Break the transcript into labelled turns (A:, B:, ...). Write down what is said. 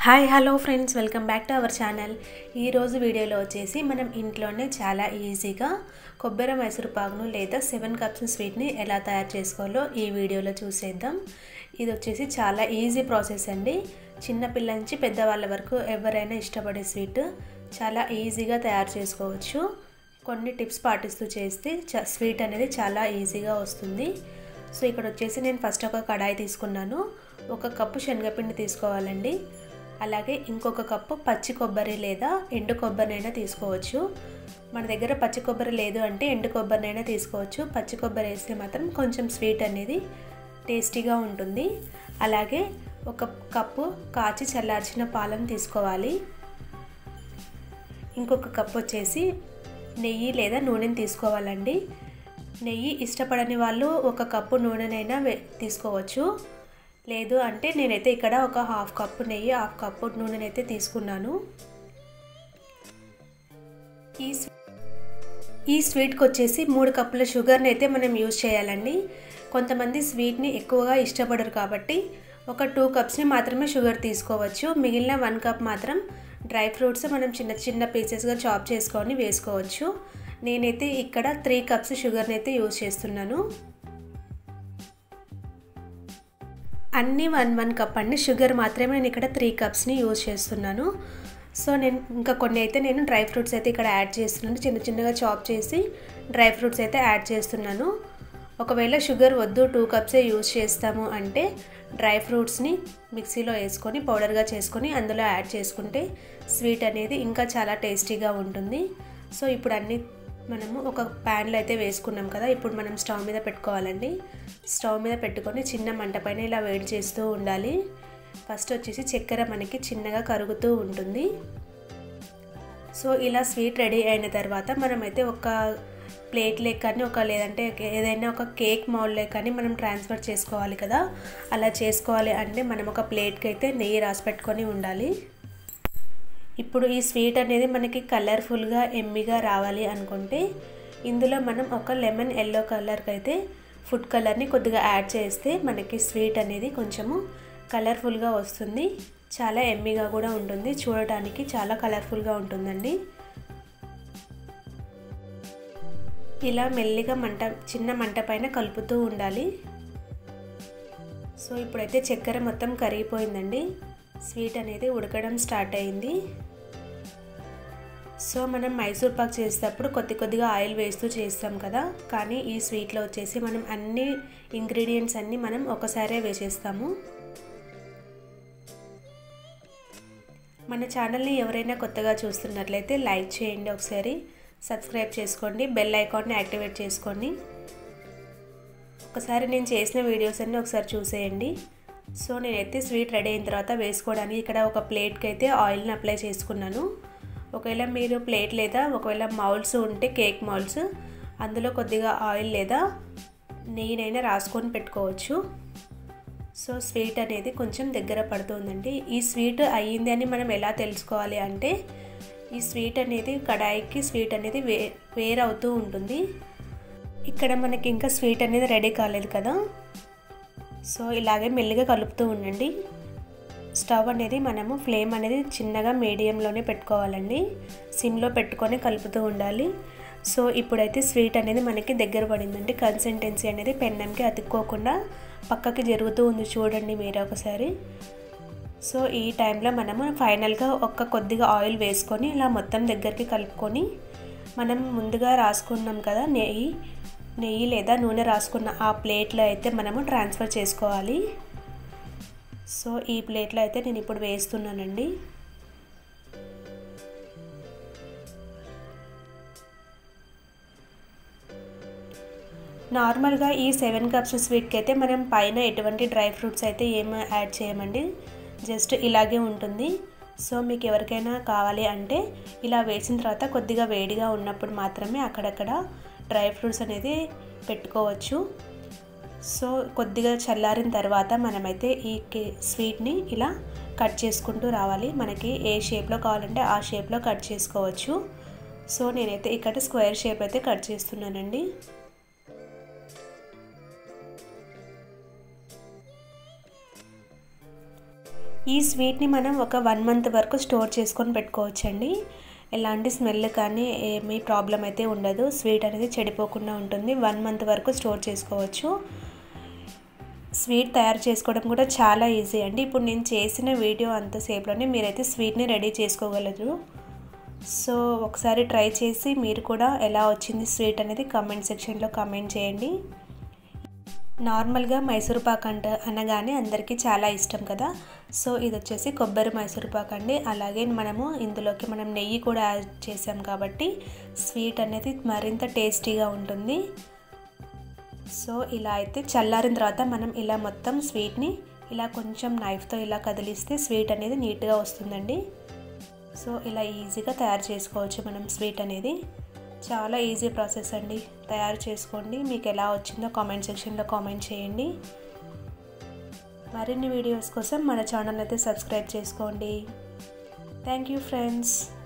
A: hi hello friends welcome back to our channel ఈరోజు వీడియోలో వచ్చేసి మనం ఇంట్లోనే చాలా ఈజీగా కొబ్బరి మైసూర్ పాకును లేదా సెవెన్ కప్స్ స్వీట్ని ఎలా తయారు చేసుకోవాలో ఈ వీడియోలో చూసేద్దాం ఇది వచ్చేసి చాలా ఈజీ ప్రాసెస్ అండి చిన్నపిల్లల నుంచి పెద్దవాళ్ళ వరకు ఎవరైనా ఇష్టపడే స్వీట్ చాలా ఈజీగా తయారు చేసుకోవచ్చు కొన్ని టిప్స్ పాటిస్తూ చేస్తే స్వీట్ అనేది చాలా ఈజీగా వస్తుంది సో ఇక్కడ వచ్చేసి నేను ఫస్ట్ ఒక కడాయి తీసుకున్నాను ఒక కప్పు శనగపిండి తీసుకోవాలండి అలాగే ఇంకొక కప్పు పచ్చి కొబ్బరి లేదా ఎండు కొబ్బరినైనా తీసుకోవచ్చు మన దగ్గర పచ్చి కొబ్బరి లేదు అంటే ఎండు కొబ్బరినైనా తీసుకోవచ్చు పచ్చి కొబ్బరి వేస్తే మాత్రం కొంచెం స్వీట్ అనేది టేస్టీగా ఉంటుంది అలాగే ఒక కప్పు కాచి చల్లార్చిన పాలను తీసుకోవాలి ఇంకొక కప్పు వచ్చేసి నెయ్యి లేదా నూనెని తీసుకోవాలండి నెయ్యి ఇష్టపడని వాళ్ళు ఒక కప్పు నూనెనైనా తీసుకోవచ్చు లేదు అంటే నేనైతే ఇక్కడ ఒక హాఫ్ కప్పు నెయ్యి హాఫ్ కప్పు నూనెనైతే తీసుకున్నాను ఈ ఈ స్వీట్కి వచ్చేసి మూడు కప్పుల షుగర్ని అయితే మనం యూజ్ చేయాలండి కొంతమంది స్వీట్ని ఎక్కువగా ఇష్టపడరు కాబట్టి ఒక టూ కప్స్ని మాత్రమే షుగర్ తీసుకోవచ్చు మిగిలిన వన్ కప్ మాత్రం డ్రై ఫ్రూట్స్ మనం చిన్న చిన్న పీసెస్గా చాప్ చేసుకొని వేసుకోవచ్చు నేనైతే ఇక్కడ త్రీ కప్స్ షుగర్ని అయితే యూజ్ చేస్తున్నాను అన్నీ వన్ వన్ కప్ అండి షుగర్ మాత్రమే నేను ఇక్కడ త్రీ కప్స్ని యూజ్ చేస్తున్నాను సో నేను ఇంకా కొన్ని అయితే నేను డ్రై ఫ్రూట్స్ అయితే ఇక్కడ యాడ్ చేస్తున్నాను చిన్న చిన్నగా చాప్ చేసి డ్రై ఫ్రూట్స్ అయితే యాడ్ చేస్తున్నాను ఒకవేళ షుగర్ వద్దు టూ కప్సే యూజ్ చేస్తాము అంటే డ్రై ఫ్రూట్స్ని మిక్సీలో వేసుకొని పౌడర్గా చేసుకొని అందులో యాడ్ చేసుకుంటే స్వీట్ అనేది ఇంకా చాలా టేస్టీగా ఉంటుంది సో ఇప్పుడు అన్ని మనము ఒక ప్యాన్లో అయితే వేసుకున్నాం కదా ఇప్పుడు మనం స్టవ్ మీద పెట్టుకోవాలండి స్టవ్ మీద పెట్టుకొని చిన్న మంట పైన ఇలా వేడి చేస్తూ ఉండాలి ఫస్ట్ వచ్చేసి చక్కెర మనకి చిన్నగా కరుగుతూ ఉంటుంది సో ఇలా స్వీట్ రెడీ అయిన తర్వాత మనమైతే ఒక ప్లేట్ కానీ ఒక లేదంటే ఏదైనా ఒక కేక్ మౌల్డ్ కానీ మనం ట్రాన్స్ఫర్ చేసుకోవాలి కదా అలా చేసుకోవాలి అంటే మనం ఒక ప్లేట్కి అయితే నెయ్యి రాసి పెట్టుకొని ఉండాలి ఇప్పుడు ఈ స్వీట్ అనేది మనకి కలర్ఫుల్గా ఎమ్మిగా రావాలి అనుకుంటే ఇందులో మనం ఒక లెమన్ ఎల్లో కలర్కి అయితే ఫుడ్ కలర్ని కొద్దిగా యాడ్ చేస్తే మనకి స్వీట్ అనేది కొంచెము కలర్ఫుల్గా వస్తుంది చాలా ఎమ్మిగా కూడా ఉంటుంది చూడటానికి చాలా కలర్ఫుల్గా ఉంటుందండి ఇలా మెల్లిగా మంట చిన్న మంట పైన కలుపుతూ ఉండాలి సో ఇప్పుడైతే చక్కెర మొత్తం కరిగిపోయిందండి స్వీట్ అనేది ఉడకడం స్టార్ట్ అయింది సో మనం మైసూర్ పాక్ చేసేటప్పుడు కొద్ది కొద్దిగా ఆయిల్ వేస్తూ చేస్తాం కదా కానీ ఈ స్వీట్లో వచ్చేసి మనం అన్ని ఇంగ్రీడియంట్స్ అన్నీ మనం ఒకసారే వేసేస్తాము మన ఛానల్ని ఎవరైనా కొత్తగా చూస్తున్నట్లయితే లైక్ చేయండి ఒకసారి సబ్స్క్రైబ్ చేసుకోండి బెల్ ఐకాన్ని యాక్టివేట్ చేసుకోండి ఒకసారి నేను చేసిన వీడియోస్ అన్నీ ఒకసారి చూసేయండి సో నేనైతే స్వీట్ రెడీ అయిన తర్వాత వేసుకోవడానికి ఇక్కడ ఒక ప్లేట్కి అయితే ఆయిల్ని అప్లై చేసుకున్నాను ఒకవేళ మీరు ప్లేట్ లేదా ఒకవేళ మౌల్స్ ఉంటే కేక్ మౌల్స్ అందులో కొద్దిగా ఆయిల్ లేదా నెయ్యినైనా రాసుకొని పెట్టుకోవచ్చు సో స్వీట్ అనేది కొంచెం దగ్గర పడుతుందండి ఈ స్వీట్ అయ్యింది అని మనం ఎలా తెలుసుకోవాలి అంటే ఈ స్వీట్ అనేది కడాయికి స్వీట్ అనేది వే వేరవుతూ ఉంటుంది ఇక్కడ మనకి ఇంకా స్వీట్ అనేది రెడీ కాలేదు కదా సో ఇలాగే మెల్లిగా కలుపుతూ ఉండండి స్టవ్ అనేది మనము ఫ్లేమ్ అనేది చిన్నగా మీడియంలోనే పెట్టుకోవాలండి సిమ్లో పెట్టుకొని కలుపుతూ ఉండాలి సో ఇప్పుడైతే స్వీట్ అనేది మనకి దగ్గర పడిందండి కన్సిస్టెన్సీ అనేది పెన్నంకి అతుక్కోకుండా పక్కకి జరుగుతూ ఉంది చూడండి మీరు ఒకసారి సో ఈ టైంలో మనము ఫైనల్గా ఒక్క కొద్దిగా ఆయిల్ వేసుకొని ఇలా మొత్తం దగ్గరికి కలుపుకొని మనం ముందుగా రాసుకున్నాం కదా నెయ్యి నెయ్యి లేదా నూనె రాసుకున్న ఆ ప్లేట్లో అయితే మనము ట్రాన్స్ఫర్ చేసుకోవాలి సో ఈ ప్లేట్లో అయితే నేను ఇప్పుడు వేస్తున్నానండి నార్మల్గా ఈ సెవెన్ కప్స్ స్వీట్కి అయితే మనం పైన ఎటువంటి డ్రై ఫ్రూట్స్ అయితే ఏమి యాడ్ చేయమండి జస్ట్ ఇలాగే ఉంటుంది సో మీకు ఎవరికైనా కావాలి అంటే ఇలా వేసిన తర్వాత కొద్దిగా వేడిగా ఉన్నప్పుడు మాత్రమే అక్కడక్కడ డ్రై ఫ్రూట్స్ అనేది పెట్టుకోవచ్చు సో కొద్దిగా చల్లారిన తర్వాత మనమైతే ఈ స్వీట్ని ఇలా కట్ చేసుకుంటూ రావాలి మనకి ఏ షేప్లో కావాలంటే ఆ షేప్లో కట్ చేసుకోవచ్చు సో నేనైతే ఇక్కడ స్క్వేర్ షేప్ అయితే కట్ చేస్తున్నానండి ఈ స్వీట్ని మనం ఒక వన్ మంత్ వరకు స్టోర్ చేసుకొని పెట్టుకోవచ్చండి ఎలాంటి స్మెల్ కానీ ఏమీ ప్రాబ్లం అయితే ఉండదు స్వీట్ అనేది చెడిపోకుండా ఉంటుంది వన్ మంత్ వరకు స్టోర్ చేసుకోవచ్చు స్వీట్ తయారు చేసుకోవడం కూడా చాలా ఈజీ అండి ఇప్పుడు నేను చేసిన వీడియో అంతసేపులోనే మీరైతే స్వీట్ని రెడీ చేసుకోగలరు సో ఒకసారి ట్రై చేసి మీరు కూడా ఎలా వచ్చింది స్వీట్ అనేది కామెంట్ సెక్షన్లో కామెంట్ చేయండి నార్మల్గా మైసూరుపాక్ అంట అనగానే అందరికీ చాలా ఇష్టం కదా సో ఇది వచ్చేసి కొబ్బరి మైసూరుపాక్ అండి అలాగే మనము ఇందులోకి మనం నెయ్యి కూడా యాడ్ చేసాం కాబట్టి స్వీట్ అనేది మరింత టేస్టీగా ఉంటుంది సో ఇలా అయితే చల్లారిన తర్వాత మనం ఇలా మొత్తం స్వీట్ని ఇలా కొంచెం నైఫ్తో ఇలా కదిలిస్తే స్వీట్ అనేది నీట్గా వస్తుందండి సో ఇలా ఈజీగా తయారు చేసుకోవచ్చు మనం స్వీట్ అనేది చాలా ఈజీ ప్రాసెస్ అండి తయారు చేసుకోండి మీకు ఎలా వచ్చిందో కామెంట్ సెక్షన్లో కామెంట్ చేయండి మరిన్ని వీడియోస్ కోసం మన ఛానల్ అయితే సబ్స్క్రైబ్ చేసుకోండి థ్యాంక్ యూ ఫ్రెండ్స్